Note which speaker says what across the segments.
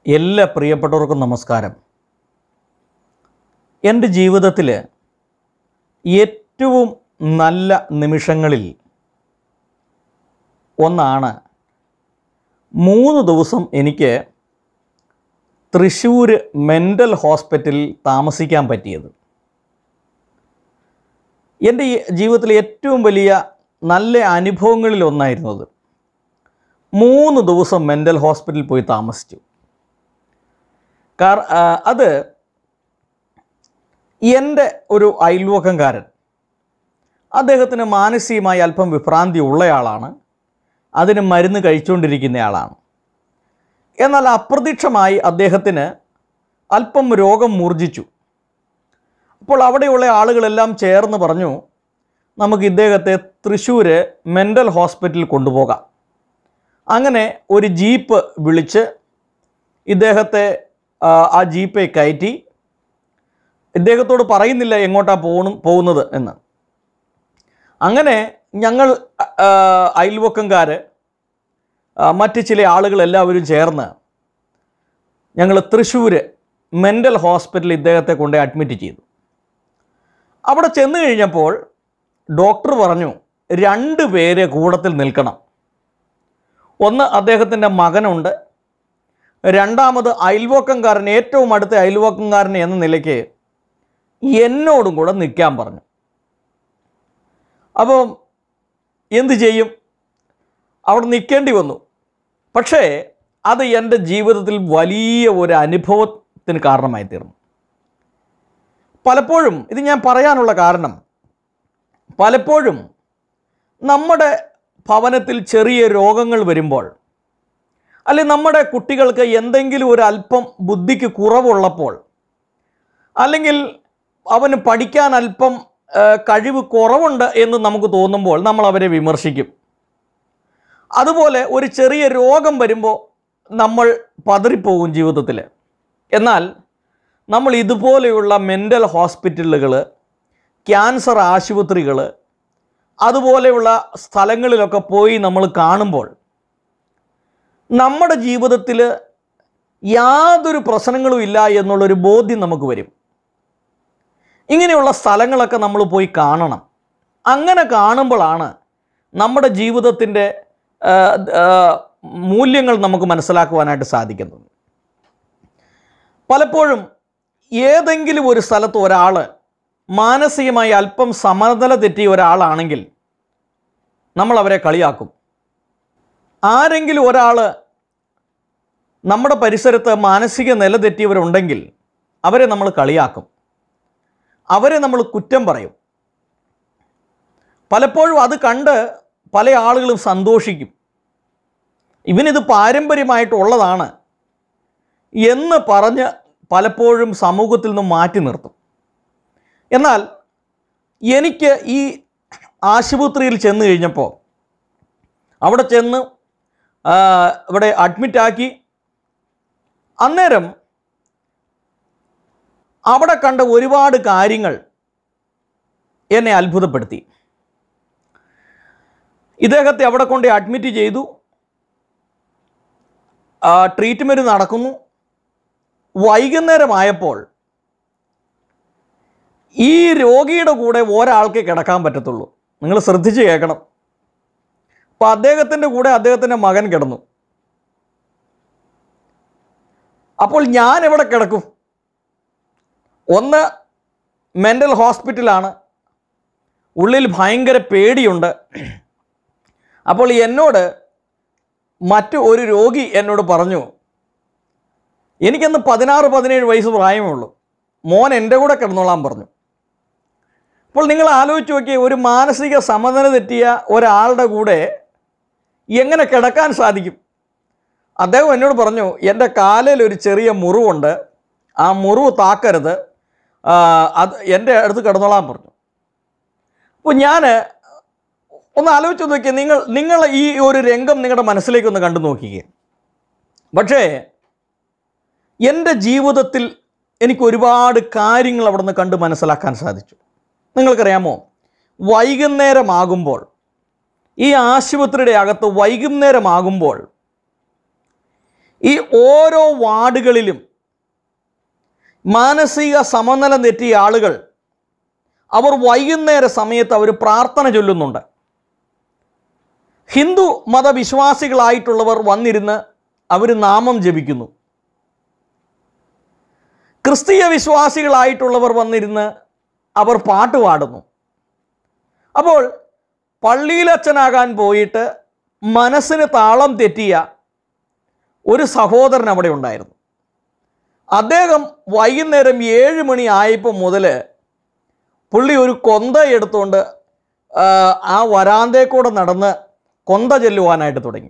Speaker 1: എല്ലാ പ്രിയപ്പെട്ടവർക്കും നമസ്കാരം എൻ്റെ ജീവിതത്തിൽ ഏറ്റവും നല്ല നിമിഷങ്ങളിൽ ഒന്നാണ് മൂന്ന് ദിവസം എനിക്ക് തൃശ്ശൂർ മെൻ്റൽ ഹോസ്പിറ്റലിൽ താമസിക്കാൻ പറ്റിയത് എൻ്റെ ഈ ജീവിതത്തിലെ ഏറ്റവും വലിയ നല്ല അനുഭവങ്ങളിൽ ഒന്നായിരുന്നു അത് മൂന്ന് ദിവസം മെൻ്റൽ ഹോസ്പിറ്റലിൽ പോയി താമസിച്ചു കാർ ആ, അത് എൻ്റെ ഒരു അയൽവക്കംകാരൻ അദ്ദേഹത്തിന് മാനസികമായി അല്പം വിഭ്രാന്തി ഉള്ളയാളാണ് അതിന് മരുന്ന് കഴിച്ചുകൊണ്ടിരിക്കുന്നയാളാണ് എന്നാൽ അപ്രതീക്ഷമായി അദ്ദേഹത്തിന് അല്പം രോഗം മൂർജിച്ചു അപ്പോൾ അവിടെയുള്ള ആളുകളെല്ലാം ചേർന്ന് പറഞ്ഞു നമുക്ക് ഇദ്ദേഹത്തെ തൃശ്ശൂർ മെൻ്റൽ ഹോസ്പിറ്റലിൽ കൊണ്ടുപോകാം അങ്ങനെ ഒരു ജീപ്പ് വിളിച്ച് ഇദ്ദേഹത്തെ ആ, ആ ജീപ്പെ കയറ്റി ഇദ്ദേഹത്തോട് പറയുന്നില്ല എങ്ങോട്ടാ പോകണം പോകുന്നത് എന്ന് അങ്ങനെ ഞങ്ങൾ ആ, അയൽവക്കംകാർ ആ, മറ്റ് ചില ആളുകൾ എല്ലാവരും ചേർന്ന് ഞങ്ങൾ തൃശ്ശൂർ മെൻ്റൽ ഹോസ്പിറ്റലിൽ ഇദ്ദേഹത്തെ കൊണ്ട് അഡ്മിറ്റ് ചെയ്തു അവിടെ ചെന്ന് കഴിഞ്ഞപ്പോൾ ഡോക്ടർ പറഞ്ഞു രണ്ട് പേര് കൂടത്തിൽ നിൽക്കണം ഒന്ന് അദ്ദേഹത്തിൻ്റെ മകനുണ്ട് രണ്ടാമത് അയൽവക്കംകാരൻ ഏറ്റവും അടുത്ത അയൽവക്കംകാരൻ എന്ന നിലയ്ക്ക് എന്നോടും കൂടെ നിൽക്കാൻ പറഞ്ഞു അപ്പം എന്ത് ചെയ്യും അവിടെ നിൽക്കേണ്ടി വന്നു പക്ഷേ അത് എൻ്റെ ജീവിതത്തിൽ വലിയ ഒരു അനുഭവത്തിന് കാരണമായി തീർന്നു പലപ്പോഴും ഇത് ഞാൻ പറയാനുള്ള കാരണം പലപ്പോഴും നമ്മുടെ ഭവനത്തിൽ ചെറിയ രോഗങ്ങൾ വരുമ്പോൾ അല്ലെങ്കിൽ നമ്മുടെ കുട്ടികൾക്ക് എന്തെങ്കിലും ഒരു അല്പം ബുദ്ധിക്ക് കുറവുള്ളപ്പോൾ അല്ലെങ്കിൽ അവന് പഠിക്കാൻ അല്പം ആ, കഴിവ് കുറവുണ്ട് എന്ന് നമുക്ക് തോന്നുമ്പോൾ നമ്മൾ അവരെ വിമർശിക്കും അതുപോലെ ഒരു ചെറിയ രോഗം വരുമ്പോൾ നമ്മൾ പതറിപ്പോകും ജീവിതത്തിൽ എന്നാൽ നമ്മൾ ഇതുപോലെയുള്ള മെൻ്റൽ ഹോസ്പിറ്റലുകൾ ക്യാൻസർ ആശുപത്രികൾ അതുപോലെയുള്ള സ്ഥലങ്ങളിലൊക്കെ പോയി നമ്മൾ കാണുമ്പോൾ നമ്മുടെ ജീവിതത്തിൽ യാതൊരു പ്രശ്നങ്ങളും ഇല്ല എന്നുള്ളൊരു ബോധ്യം നമുക്ക് വരും ഇങ്ങനെയുള്ള സ്ഥലങ്ങളൊക്കെ നമ്മൾ പോയി കാണണം അങ്ങനെ കാണുമ്പോഴാണ് നമ്മുടെ ജീവിതത്തിൻ്റെ ആ, ആ, മൂല്യങ്ങൾ നമുക്ക് മനസ്സിലാക്കുവാനായിട്ട് സാധിക്കുന്നത് പലപ്പോഴും ഏതെങ്കിലും ഒരു സ്ഥലത്ത് ഒരാൾ മാനസികമായി അല്പം സമനില തെറ്റിയ ഒരാളാണെങ്കിൽ നമ്മൾ അവരെ കളിയാക്കും ആരെങ്കിലും ഒരാൾ നമ്മുടെ പരിസരത്ത് മാനസിക നില തെറ്റിയവരുണ്ടെങ്കിൽ അവരെ നമ്മൾ കളിയാക്കും അവരെ നമ്മൾ കുറ്റം പറയും പലപ്പോഴും അത് കണ്ട് പല ആളുകളും സന്തോഷിക്കും ഇവനിത് പാരമ്പര്യമായിട്ടുള്ളതാണ് എന്ന് പറഞ്ഞ് പലപ്പോഴും സമൂഹത്തിൽ നിന്ന് മാറ്റി നിർത്തും എന്നാൽ എനിക്ക് ഈ ആശുപത്രിയിൽ ചെന്ന് കഴിഞ്ഞപ്പോൾ അവിടെ ചെന്ന് ആ, ഇവിടെ അഡ്മിറ്റാക്കി അന്നേരം അവിടെ കണ്ട ഒരുപാട് കാര്യങ്ങൾ എന്നെ അത്ഭുതപ്പെടുത്തി ഇദ്ദേഹത്തെ അവിടെ കൊണ്ട് അഡ്മിറ്റ് ചെയ്തു ട്രീറ്റ്മെൻറ്റ് നടക്കുന്നു വൈകുന്നേരമായപ്പോൾ ഈ രോഗിയുടെ കൂടെ ഒരാൾക്കേ കിടക്കാൻ പറ്റത്തുള്ളൂ നിങ്ങൾ ശ്രദ്ധിച്ച് കേൾക്കണം അപ്പോൾ അദ്ദേഹത്തിൻ്റെ കൂടെ അദ്ദേഹത്തിൻ്റെ മകൻ കിടന്നു അപ്പോൾ ഞാൻ എവിടെ കിടക്കും ഒന്ന് മെൻ്റൽ ഹോസ്പിറ്റലാണ് ഉള്ളിൽ ഭയങ്കര പേടിയുണ്ട് അപ്പോൾ എന്നോട് മറ്റു ഒരു രോഗി എന്നോട് പറഞ്ഞു എനിക്കന്ന് പതിനാറ് പതിനേഴ് വയസ്സ് പ്രായമേ ഉള്ളൂ മോൻ എൻ്റെ കൂടെ കിടന്നോളാൻ പറഞ്ഞു അപ്പോൾ നിങ്ങൾ ആലോചിച്ച് നോക്കിയേ ഒരു മാനസിക സമനില തെറ്റിയ ഒരാളുടെ കൂടെ എങ്ങനെ കിടക്കാൻ സാധിക്കും അദ്ദേഹം എന്നോട് പറഞ്ഞു എൻ്റെ കാലിൽ ഒരു ചെറിയ മുറിവുണ്ട് ആ മുറിവ് താക്കരുത് ആ, അത് എൻ്റെ അടുത്ത് കിടന്നോളാൻ പറഞ്ഞു അപ്പോൾ ഞാൻ ഒന്ന് ആലോചിച്ച് നോക്കിയേ നിങ്ങൾ നിങ്ങൾ ഈ ഒരു രംഗം നിങ്ങളുടെ മനസ്സിലേക്ക് ഒന്ന് കണ്ടു നോക്കിക്കേ പക്ഷേ എൻ്റെ ജീവിതത്തിൽ എനിക്ക് ഒരുപാട് കാര്യങ്ങൾ അവിടെ നിന്ന് കണ്ട് മനസ്സിലാക്കാൻ സാധിച്ചു നിങ്ങൾക്കറിയാമോ വൈകുന്നേരമാകുമ്പോൾ ഈ ആശുപത്രിയുടെ അകത്ത് വൈകുന്നേരമാകുമ്പോൾ ഈ ഓരോ വാർഡുകളിലും മാനസിക സമനില തെറ്റിയ ആളുകൾ അവർ വൈകുന്നേര സമയത്ത് അവർ പ്രാർത്ഥന ചൊല്ലുന്നുണ്ട് ഹിന്ദു മതവിശ്വാസികളായിട്ടുള്ളവർ വന്നിരുന്ന് അവർ നാമം ജപിക്കുന്നു ക്രിസ്തീയ വിശ്വാസികളായിട്ടുള്ളവർ വന്നിരുന്ന് അവർ പാട്ട് പാടുന്നു അപ്പോൾ പള്ളിയിലച്ഛനാകാൻ പോയിട്ട് മനസ്സിന് താളം തെറ്റിയ ഒരു സഹോദരൻ അവിടെ ഉണ്ടായിരുന്നു അദ്ദേഹം വൈകുന്നേരം ഏഴ് മണി ആയപ്പോൾ മുതൽ പുള്ളി ഒരു കൊന്ത എടുത്തുകൊണ്ട് ആ, ആ വരാന്തേ കൂടെ നടന്ന് കൊന്ത ചെല്ലുവാനായിട്ട് തുടങ്ങി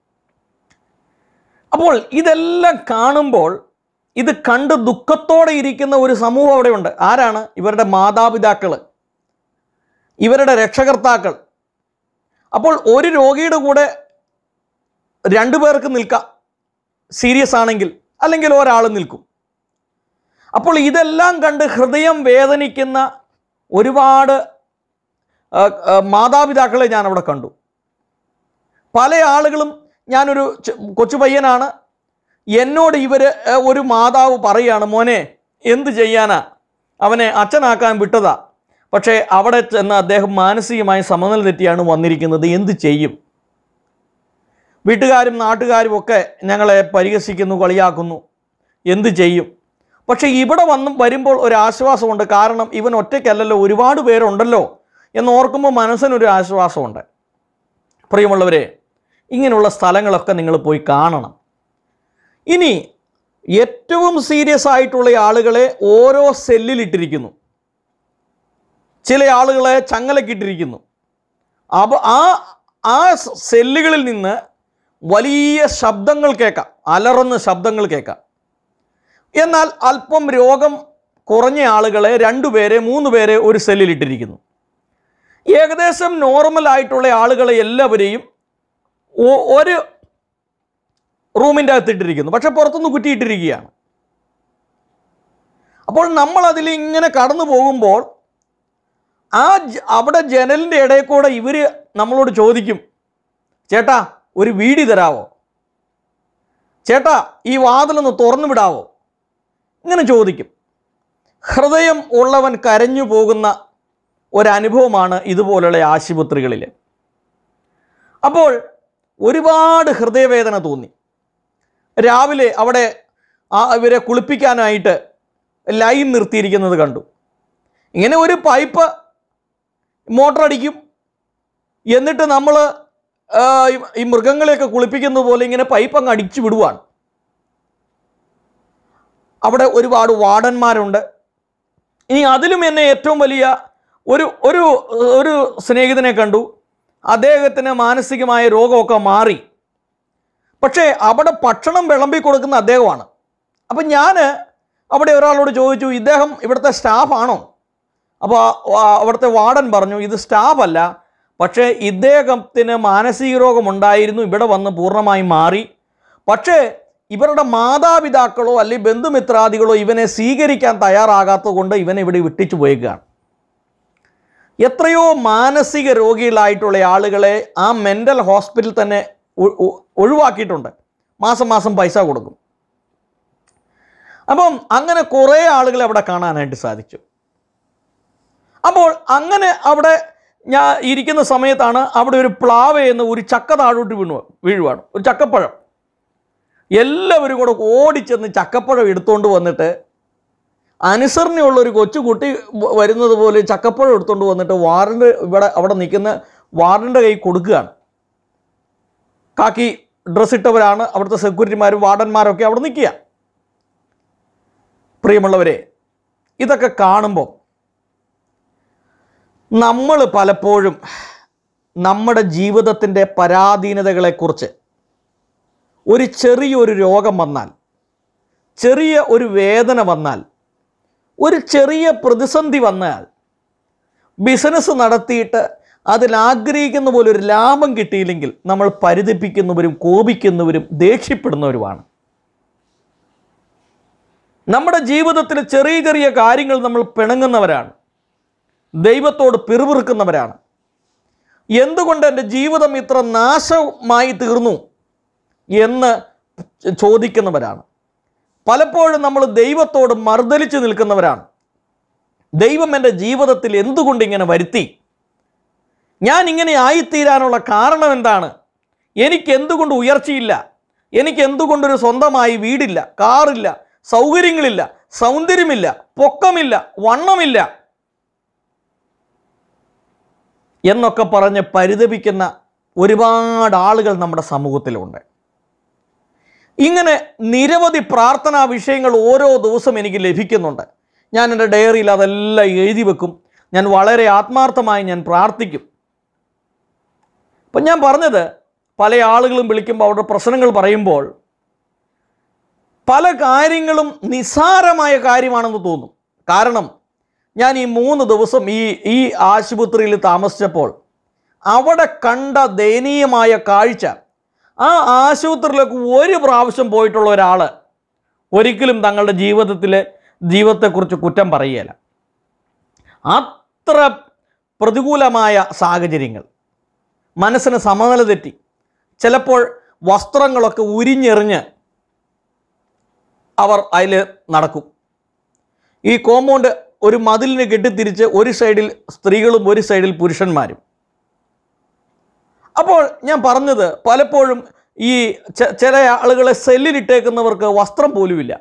Speaker 1: അപ്പോൾ ഇതെല്ലാം കാണുമ്പോൾ ഇത് കണ്ട് ദുഃഖത്തോടെ ഇരിക്കുന്ന ഒരു സമൂഹം അവിടെയുണ്ട് ആരാണ് ഇവരുടെ മാതാപിതാക്കൾ ഇവരുടെ രക്ഷകർത്താക്കൾ അപ്പോൾ ഒരു രോഗിയുടെ കൂടെ രണ്ടു പേർക്ക് നിൽക്കാം സീരിയസ് ആണെങ്കിൽ അല്ലെങ്കിൽ ഒരാൾ നിൽക്കും അപ്പോൾ ഇതെല്ലാം കണ്ട് ഹൃദയം വേദനിക്കുന്ന ഒരുപാട് ആ, ആ, മാതാപിതാക്കളെ ഞാൻ അവിടെ കണ്ടു പല ആളുകളും ഞാനൊരു ചെ- കൊച്ചു പയ്യനാണ് എന്നോട് ഇവർ ഒരു മാതാവ് പറയാണ് മോനെ എന്ത് ചെയ്യാനാ അവനെ അച്ഛനാക്കാൻ വിട്ടതാ പക്ഷേ അവിടെ ചെന്ന് അദ്ദേഹം മാനസികമായി സമനില തെറ്റിയാണ് വന്നിരിക്കുന്നത് എന്ത് ചെയ്യും വീട്ടുകാരും നാട്ടുകാരും ഒക്കെ ഞങ്ങളെ പരിഹസിക്കുന്നു കളിയാക്കുന്നു എന്ത് ചെയ്യും പക്ഷേ ഇവിടെ വന്ന് വരുമ്പോൾ ഒരു ആശ്വാസമുണ്ട് കാരണം ഇവൻ ഒറ്റയ്ക്കല്ലല്ലോ ഒരുപാട് പേരുണ്ടല്ലോ എന്ന് ഓർക്കുമ്പോൾ മനസ്സിനൊരു ആശ്വാസമുണ്ട് പ്രിയമുള്ളവരെ ഇങ്ങനെയുള്ള സ്ഥലങ്ങളൊക്കെ നിങ്ങൾ പോയി കാണണം ഇനി ഏറ്റവും സീരിയസ് ആയിട്ടുള്ള ആളുകളെ ഓരോ സെല്ലിലിട്ടിരിക്കുന്നു ചില ആളുകളെ ചങ്ങലക്കിട്ടിരിക്കുന്നു അപ്പോൾ ആ ആ സെല്ലുകളിൽ നിന്ന് വലിയ ശബ്ദങ്ങൾ കേൾക്കാം അലറുന്ന ശബ്ദങ്ങൾ കേൾക്കാം എന്നാൽ അല്പം രോഗം കുറഞ്ഞ ആളുകളെ രണ്ടുപേരെ മൂന്ന് പേരെ ഒരു സെല്ലിലിട്ടിരിക്കുന്നു ഏകദേശം നോർമൽ ആയിട്ടുള്ള ആളുകളെ എല്ലാവരെയും ഒ- ഒരു റൂമിൻ്റെ അകത്തിട്ടിരിക്കുന്നു പക്ഷെ പുറത്തുനിന്ന് കുറ്റിയിട്ടിരിക്കുകയാണ് അപ്പോൾ നമ്മൾ അതിൽ ഇങ്ങനെ കടന്നു പോകുമ്പോൾ ആ ജ- അവിടെ ജനലിൻ്റെ ഇടയിൽ കൂടെ ഇവർ നമ്മളോട് ചോദിക്കും ചേട്ടാ ഒരു വീടി തരാവോ ചേട്ടാ ഈ വാതിലൊന്ന് തുറന്നു വിടാവോ ഇങ്ങനെ ചോദിക്കും ഹൃദയം ഉള്ളവൻ കരഞ്ഞു പോകുന്ന ഒരനുഭവമാണ് ഇതുപോലുള്ള ആശുപത്രികളിൽ അപ്പോൾ ഒരുപാട് ഹൃദയവേദന തോന്നി രാവിലെ അവിടെ ആ ഇവരെ കുളിപ്പിക്കാനായിട്ട് ലൈൻ നിർത്തിയിരിക്കുന്നത് കണ്ടു ഇങ്ങനെ ഒരു പൈപ്പ് മോട്ടർ അടിക്കും എന്നിട്ട് നമ്മൾ ഈ മൃഗങ്ങളെയൊക്കെ കുളിപ്പിക്കുന്നത് പോലെ ഇങ്ങനെ പൈപ്പ് അങ്ങ് അടിച്ചു വിടുവാണ് അവിടെ ഒരുപാട് വാർഡന്മാരുണ്ട് ഇനി അതിലും എന്നെ ഏറ്റവും വലിയ ഒരു ഒരു ഒരു സ്നേഹിതനെ കണ്ടു അദ്ദേഹത്തിന് മാനസികമായ രോഗമൊക്കെ മാറി പക്ഷേ അവിടെ ഭക്ഷണം വിളമ്പി കൊടുക്കുന്ന അദ്ദേഹമാണ് അപ്പം ഞാൻ അവിടെ ഒരാളോട് ചോദിച്ചു ഇദ്ദേഹം ഇവിടുത്തെ സ്റ്റാഫാണോ അപ്പോൾ ആ- അവിടുത്തെ വാർഡൻ പറഞ്ഞു ഇത് സ്റ്റാഫല്ല പക്ഷേ ഇദ്ദേഹത്തിന് മാനസിക രോഗമുണ്ടായിരുന്നു ഇവിടെ വന്ന് പൂർണ്ണമായി മാറി പക്ഷേ ഇവരുടെ മാതാപിതാക്കളോ അല്ലെങ്കിൽ ബന്ധുമിത്രാദികളോ ഇവനെ സ്വീകരിക്കാൻ തയ്യാറാകാത്തത് കൊണ്ട് ഇവനെ ഇവിടെ വിട്ടിച്ചു പോയേക്കുകയാണ് എത്രയോ മാനസിക രോഗികളായിട്ടുള്ള ആളുകളെ ആ മെൻ്റൽ ഹോസ്പിറ്റൽ തന്നെ ഒ- ഒ- ഒഴിവാക്കിയിട്ടുണ്ട് മാസം മാസം പൈസ കൊടുക്കും അപ്പം അങ്ങനെ കുറേ ആളുകളെ അവിടെ കാണാനായിട്ട് സാധിച്ചു അപ്പോൾ അങ്ങനെ അവിടെ ഞാൻ ഇരിക്കുന്ന സമയത്താണ് അവിടെ ഒരു പ്ലാവ് എന്ന് ഒരു ചക്ക താഴോട്ട് വീണു വീഴുവാണ് ഒരു ചക്കപ്പഴം എല്ലാവരും കൂടെ ഓടിച്ചെന്ന് ചക്കപ്പഴം എടുത്തുകൊണ്ട് വന്നിട്ട് അനുസരണയുള്ള ഒരു കൊച്ചുകുട്ടി വ- വരുന്നത് പോലെ ചക്കപ്പഴം എടുത്തുകൊണ്ട് വന്നിട്ട് വാർഡിൻ്റെ ഇവിടെ അവിടെ നിൽക്കുന്ന വാർഡിൻ്റെ കൈ കൊടുക്കുകയാണ് കാക്കി ഡ്രസ് ഇട്ടവരാണ് അവിടുത്തെ സെക്യൂരിറ്റിമാരും വാർഡന്മാരൊക്കെ അവിടെ നിൽക്കുക പ്രിയമുള്ളവരെ ഇതൊക്കെ കാണുമ്പോൾ നമ്മൾ പലപ്പോഴും നമ്മുടെ ജീവിതത്തിൻ്റെ പരാധീനതകളെക്കുറിച്ച് ഒരു ചെറിയൊരു രോഗം വന്നാൽ ചെറിയ ഒരു വേദന വന്നാൽ ഒരു ചെറിയ പ്രതിസന്ധി വന്നാൽ ബിസിനസ് നടത്തിയിട്ട് അതിൽ ആഗ്രഹിക്കുന്ന പോലെ ഒരു ലാഭം കിട്ടിയില്ലെങ്കിൽ നമ്മൾ പരിതപിക്കുന്നവരും കോപിക്കുന്നവരും ദേഷ്യപ്പെടുന്നവരുമാണ് നമ്മുടെ ജീവിതത്തിൽ ചെറിയ ചെറിയ കാര്യങ്ങൾ നമ്മൾ പിണങ്ങുന്നവരാണ് ദൈവത്തോട് പിറുപിറുക്കുന്നവരാണ് എന്തുകൊണ്ട് എൻ്റെ ജീവിതം ഇത്ര നാശമായി തീർന്നു എന്ന് ചോദിക്കുന്നവരാണ് പലപ്പോഴും നമ്മൾ ദൈവത്തോട് മറുതലിച്ച് നിൽക്കുന്നവരാണ് ദൈവം എൻ്റെ ജീവിതത്തിൽ എന്തുകൊണ്ട് ഇങ്ങനെ വരുത്തി ഞാൻ ഇങ്ങനെ ആയിത്തീരാനുള്ള കാരണം എന്താണ് എനിക്ക് എന്തുകൊണ്ട് ഉയർച്ചയില്ല എനിക്ക് എന്തുകൊണ്ടൊരു സ്വന്തമായി വീടില്ല കാറില്ല സൗകര്യങ്ങളില്ല സൗന്ദര്യമില്ല പൊക്കമില്ല വണ്ണമില്ല എന്നൊക്കെ പറഞ്ഞ് പരിതപിക്കുന്ന ഒരുപാട് ആളുകൾ നമ്മുടെ സമൂഹത്തിലുണ്ട് ഇങ്ങനെ നിരവധി പ്രാർത്ഥനാ വിഷയങ്ങൾ ഓരോ ദിവസം എനിക്ക് ലഭിക്കുന്നുണ്ട് ഞാൻ എൻ്റെ ഡയറിയിൽ അതെല്ലാം എഴുതി വെക്കും ഞാൻ വളരെ ആത്മാർത്ഥമായി ഞാൻ പ്രാർത്ഥിക്കും അപ്പം ഞാൻ പറഞ്ഞത് പല ആളുകളും വിളിക്കുമ്പോൾ അവരുടെ പ്രശ്നങ്ങൾ പറയുമ്പോൾ പല കാര്യങ്ങളും നിസ്സാരമായ കാര്യമാണെന്ന് തോന്നും കാരണം ഞാൻ ഈ മൂന്ന് ദിവസം ഈ ഈ ആശുപത്രിയിൽ താമസിച്ചപ്പോൾ അവിടെ കണ്ട ദയനീയമായ കാഴ്ച ആ ആശുപത്രിയിലേക്ക് ഒരു പ്രാവശ്യം പോയിട്ടുള്ള ഒരാൾ ഒരിക്കലും തങ്ങളുടെ ജീവിതത്തിലെ ജീവിതത്തെക്കുറിച്ച് കുറ്റം പറയുകയില്ല അത്ര പ്രതികൂലമായ സാഹചര്യങ്ങൾ മനസ്സിന് സമനില തെറ്റി ചിലപ്പോൾ വസ്ത്രങ്ങളൊക്കെ ഉരിഞ്ഞെറിഞ്ഞ് അവർ അതിൽ നടക്കും ഈ കോമ്പൗണ്ട് ഒരു മതിലിന് കെട്ടിത്തിരിച്ച് ഒരു സൈഡിൽ സ്ത്രീകളും ഒരു സൈഡിൽ പുരുഷന്മാരും അപ്പോൾ ഞാൻ പറഞ്ഞത് പലപ്പോഴും ഈ ചെ- ചില ആളുകളെ സെല്ലിലിട്ടേക്കുന്നവർക്ക് വസ്ത്രം പോലുമില്ല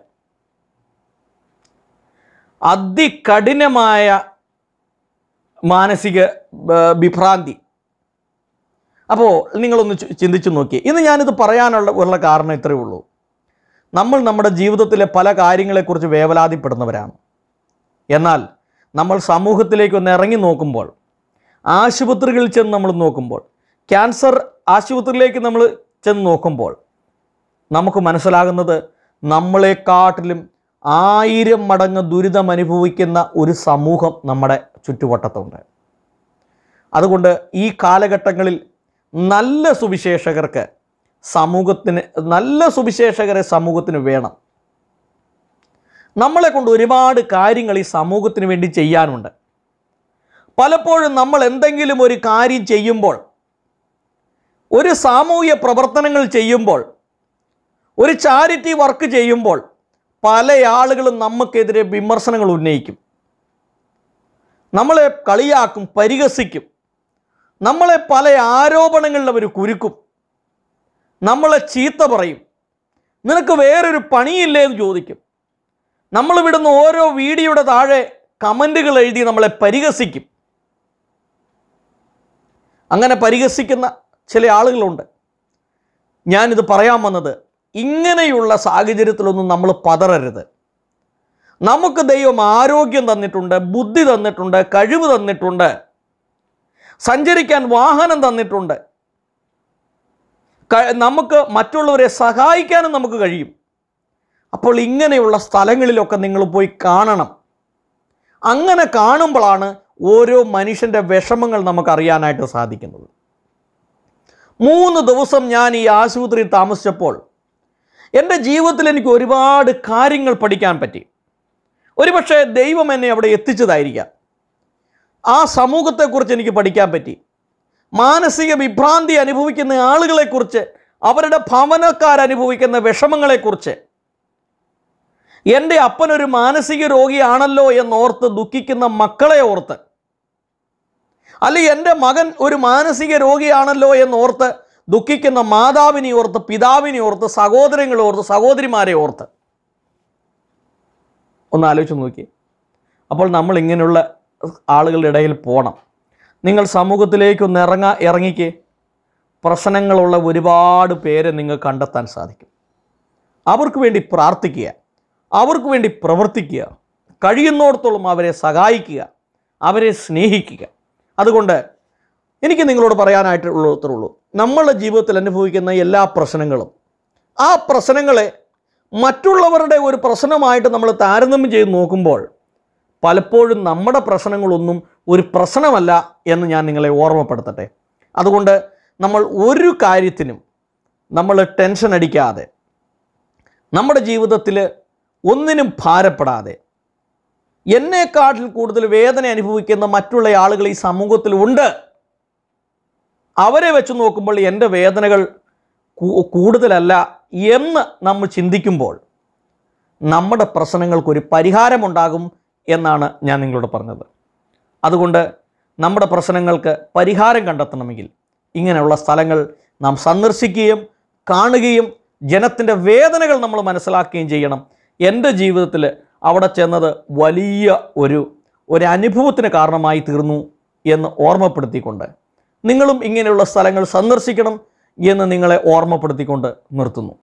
Speaker 1: അതികഠിനമായ മാനസിക ബ- വിഭ്രാന്തി അപ്പോൾ നിങ്ങളൊന്ന് ചി- ചിന്തിച്ചു നോക്കി ഇന്ന് ഞാനിത് പറയാനുള്ള ഉള്ള കാരണം ഇത്രയേ ഉള്ളൂ നമ്മൾ നമ്മുടെ ജീവിതത്തിലെ പല കാര്യങ്ങളെക്കുറിച്ച് വേവലാതിപ്പെടുന്നവരാണ് എന്നാൽ നമ്മൾ സമൂഹത്തിലേക്ക് ഒന്ന് ഇറങ്ങി നോക്കുമ്പോൾ ആശുപത്രികളിൽ ചെന്ന് നമ്മൾ നോക്കുമ്പോൾ ക്യാൻസർ ആശുപത്രിയിലേക്ക് നമ്മൾ ചെന്ന് നോക്കുമ്പോൾ നമുക്ക് മനസ്സിലാകുന്നത് നമ്മളെക്കാട്ടിലും ആയിരം മടങ്ങ് ദുരിതം അനുഭവിക്കുന്ന ഒരു സമൂഹം നമ്മുടെ ചുറ്റുവട്ടത്തുണ്ട് അതുകൊണ്ട് ഈ കാലഘട്ടങ്ങളിൽ നല്ല സുവിശേഷകർക്ക് സമൂഹത്തിന് നല്ല സുവിശേഷകരെ സമൂഹത്തിന് വേണം നമ്മളെ കൊണ്ട് ഒരുപാട് കാര്യങ്ങൾ ഈ സമൂഹത്തിന് വേണ്ടി ചെയ്യാനുണ്ട് പലപ്പോഴും നമ്മൾ എന്തെങ്കിലും ഒരു കാര്യം ചെയ്യുമ്പോൾ ഒരു സാമൂഹ്യ പ്രവർത്തനങ്ങൾ ചെയ്യുമ്പോൾ ഒരു ചാരിറ്റി വർക്ക് ചെയ്യുമ്പോൾ പല ആളുകളും നമുക്കെതിരെ വിമർശനങ്ങൾ ഉന്നയിക്കും നമ്മളെ കളിയാക്കും പരിഹസിക്കും നമ്മളെ പല ആരോപണങ്ങളിൽ അവർ കുരുക്കും നമ്മളെ ചീത്ത പറയും നിനക്ക് വേറൊരു പണിയില്ലേ എന്ന് ചോദിക്കും നമ്മൾ വിടുന്ന ഓരോ വീഡിയോയുടെ താഴെ കമൻറ്റുകൾ എഴുതി നമ്മളെ പരിഹസിക്കും അങ്ങനെ പരിഹസിക്കുന്ന ചില ആളുകളുണ്ട് ഞാനിത് പറയാൻ വന്നത് ഇങ്ങനെയുള്ള സാഹചര്യത്തിലൊന്നും നമ്മൾ പതറരുത് നമുക്ക് ദൈവം ആരോഗ്യം തന്നിട്ടുണ്ട് ബുദ്ധി തന്നിട്ടുണ്ട് കഴിവ് തന്നിട്ടുണ്ട് സഞ്ചരിക്കാൻ വാഹനം തന്നിട്ടുണ്ട് ക- നമുക്ക് മറ്റുള്ളവരെ സഹായിക്കാനും നമുക്ക് കഴിയും അപ്പോൾ ഇങ്ങനെയുള്ള സ്ഥലങ്ങളിലൊക്കെ നിങ്ങൾ പോയി കാണണം അങ്ങനെ കാണുമ്പോഴാണ് ഓരോ മനുഷ്യൻ്റെ വിഷമങ്ങൾ നമുക്ക് അറിയാനായിട്ട് സാധിക്കുന്നത് മൂന്ന് ദിവസം ഞാൻ ഈ ആശുപത്രിയിൽ താമസിച്ചപ്പോൾ എൻ്റെ ജീവിതത്തിൽ എനിക്ക് ഒരുപാട് കാര്യങ്ങൾ പഠിക്കാൻ പറ്റി ഒരുപക്ഷെ ദൈവം എന്നെ അവിടെ എത്തിച്ചതായിരിക്കാം ആ സമൂഹത്തെക്കുറിച്ച് എനിക്ക് പഠിക്കാൻ പറ്റി മാനസിക വിഭ്രാന്തി അനുഭവിക്കുന്ന ആളുകളെക്കുറിച്ച് അവരുടെ ഭവനക്കാരനുഭവിക്കുന്ന വിഷമങ്ങളെക്കുറിച്ച് എൻ്റെ അപ്പനൊരു മാനസിക രോഗിയാണല്ലോ എന്നോർത്ത് ദുഃഖിക്കുന്ന മക്കളെ ഓർത്ത് അല്ലെ എൻ്റെ മകൻ ഒരു മാനസിക രോഗിയാണല്ലോ എന്നോർത്ത് ദുഃഖിക്കുന്ന മാതാവിനെ ഓർത്ത് പിതാവിനെ ഓർത്ത് സഹോദരങ്ങളെ ഓർത്ത് സഹോദരിമാരെ ഓർത്ത് ഒന്ന് ആലോചിച്ച് നോക്കി അപ്പോൾ നമ്മൾ ഇങ്ങനെയുള്ള ആളുകളുടെ ഇടയിൽ പോകണം നിങ്ങൾ സമൂഹത്തിലേക്ക് ഒന്ന് ഇറങ്ങാ ഇറങ്ങിക്ക് പ്രശ്നങ്ങളുള്ള ഒരുപാട് പേരെ നിങ്ങൾ കണ്ടെത്താൻ സാധിക്കും അവർക്ക് വേണ്ടി പ്രാർത്ഥിക്കുക അവർക്ക് വേണ്ടി പ്രവർത്തിക്കുക കഴിയുന്നിടത്തോളം അവരെ സഹായിക്കുക അവരെ സ്നേഹിക്കുക അതുകൊണ്ട് എനിക്ക് നിങ്ങളോട് പറയാനായിട്ടുള്ളത്രേ ഉള്ളൂ നമ്മളുടെ ജീവിതത്തിൽ അനുഭവിക്കുന്ന എല്ലാ പ്രശ്നങ്ങളും ആ പ്രശ്നങ്ങളെ മറ്റുള്ളവരുടെ ഒരു പ്രശ്നമായിട്ട് നമ്മൾ താരതമ്യം ചെയ്ത് നോക്കുമ്പോൾ പലപ്പോഴും നമ്മുടെ പ്രശ്നങ്ങളൊന്നും ഒരു പ്രശ്നമല്ല എന്ന് ഞാൻ നിങ്ങളെ ഓർമ്മപ്പെടുത്തട്ടെ അതുകൊണ്ട് നമ്മൾ ഒരു കാര്യത്തിനും നമ്മൾ ടെൻഷൻ അടിക്കാതെ നമ്മുടെ ജീവിതത്തിൽ ഒന്നിനും ഭാരപ്പെടാതെ എന്നെക്കാട്ടിൽ കൂടുതൽ വേദന അനുഭവിക്കുന്ന മറ്റുള്ള ആളുകൾ ഈ സമൂഹത്തിൽ ഉണ്ട് അവരെ വെച്ച് നോക്കുമ്പോൾ എൻ്റെ വേദനകൾ കൂ- കൂടുതലല്ല എന്ന് നമ്മൾ ചിന്തിക്കുമ്പോൾ നമ്മുടെ പ്രശ്നങ്ങൾക്കൊരു പരിഹാരമുണ്ടാകും എന്നാണ് ഞാൻ നിങ്ങളോട് പറഞ്ഞത് അതുകൊണ്ട് നമ്മുടെ പ്രശ്നങ്ങൾക്ക് പരിഹാരം കണ്ടെത്തണമെങ്കിൽ ഇങ്ങനെയുള്ള സ്ഥലങ്ങൾ നാം സന്ദർശിക്കുകയും കാണുകയും ജനത്തിൻ്റെ വേദനകൾ നമ്മൾ മനസ്സിലാക്കുകയും ചെയ്യണം എൻ്റെ ജീവിതത്തിൽ അവിടെ ചെന്നത് വലിയ ഒരു ഒരു അനുഭവത്തിന് കാരണമായി തീർന്നു എന്ന് ഓർമ്മപ്പെടുത്തിക്കൊണ്ട് നിങ്ങളും ഇങ്ങനെയുള്ള സ്ഥലങ്ങൾ സന്ദർശിക്കണം എന്ന് നിങ്ങളെ ഓർമ്മപ്പെടുത്തിക്കൊണ്ട് നിർത്തുന്നു